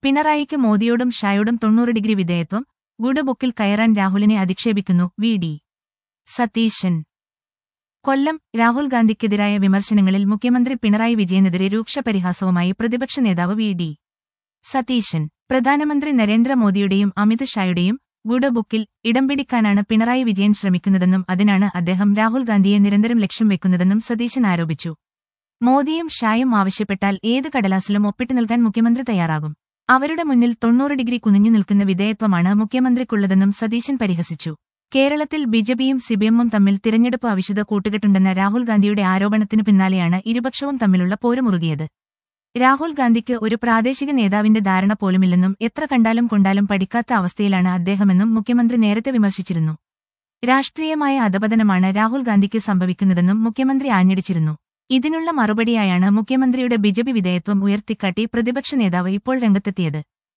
പിണറായിക്ക് മോദിയോടും ഷായോടും തൊണ്ണൂറ് ഡിഗ്രി വിധേയത്വം ഗുഡ് ബുക്കിൽ കയറാൻ രാഹുലിനെ അധിക്ഷേപിക്കുന്നു വി ഡി സതീശൻ കൊല്ലം രാഹുൽ ഗാന്ധിക്കെതിരായ വിമർശനങ്ങളിൽ മുഖ്യമന്ത്രി പിണറായി വിജയനെതിരെ രൂക്ഷ പരിഹാസവുമായി പ്രതിപക്ഷ നേതാവ് വി ഡി സതീശൻ പ്രധാനമന്ത്രി നരേന്ദ്രമോദിയുടെയും അമിത് ഷായുടെയും ഗുഡ് ബുക്കിൽ ഇടം പിടിക്കാനാണ് പിണറായി വിജയൻ ശ്രമിക്കുന്നതെന്നും അതിനാണ് അദ്ദേഹം രാഹുൽ ഗാന്ധിയെ നിരന്തരം ലക്ഷ്യം വെക്കുന്നതെന്നും സതീശൻ ആരോപിച്ചു മോദിയും ഷായും ആവശ്യപ്പെട്ടാൽ ഏത് കടലാസിലും ഒപ്പിട്ട് നൽകാൻ മുഖ്യമന്ത്രി തയ്യാറാകും അവരുടെ മുന്നിൽ തൊണ്ണൂറ് ഡിഗ്രി കുനിഞ്ഞു നിൽക്കുന്ന വിധേയത്വമാണ് മുഖ്യമന്ത്രിക്കുള്ളതെന്നും സതീശൻ പരിഹസിച്ചു കേരളത്തിൽ ബിജെപിയും സിപിഎമ്മും തമ്മിൽ തിരഞ്ഞെടുപ്പ് അവിശുദ്ധ കൂട്ടുകെട്ടുണ്ടെന്ന രാഹുൽ ഗാന്ധിയുടെ ആരോപണത്തിനു പിന്നാലെയാണ് ഇരുപക്ഷവും തമ്മിലുള്ള പോരുമുറുകിയത് രാഹുൽ ഗാന്ധിക്ക് ഒരു പ്രാദേശിക നേതാവിന്റെ ധാരണ പോലുമില്ലെന്നും എത്ര കണ്ടാലും കൊണ്ടാലും പഠിക്കാത്ത അവസ്ഥയിലാണ് അദ്ദേഹമെന്നും മുഖ്യമന്ത്രി നേരത്തെ വിമർശിച്ചിരുന്നു രാഷ്ട്രീയമായ അധപതനമാണ് രാഹുൽ ഗാന്ധിക്ക് സംഭവിക്കുന്നതെന്നും മുഖ്യമന്ത്രി ആഞ്ഞടിച്ചിരുന്നു ഇതിനുള്ള മറുപടിയായാണ് മുഖ്യമന്ത്രിയുടെ ബിജെപി വിധേയത്വം ഉയർത്തിക്കാട്ടി പ്രതിപക്ഷ നേതാവ് ഇപ്പോൾ രംഗത്തെത്തിയത്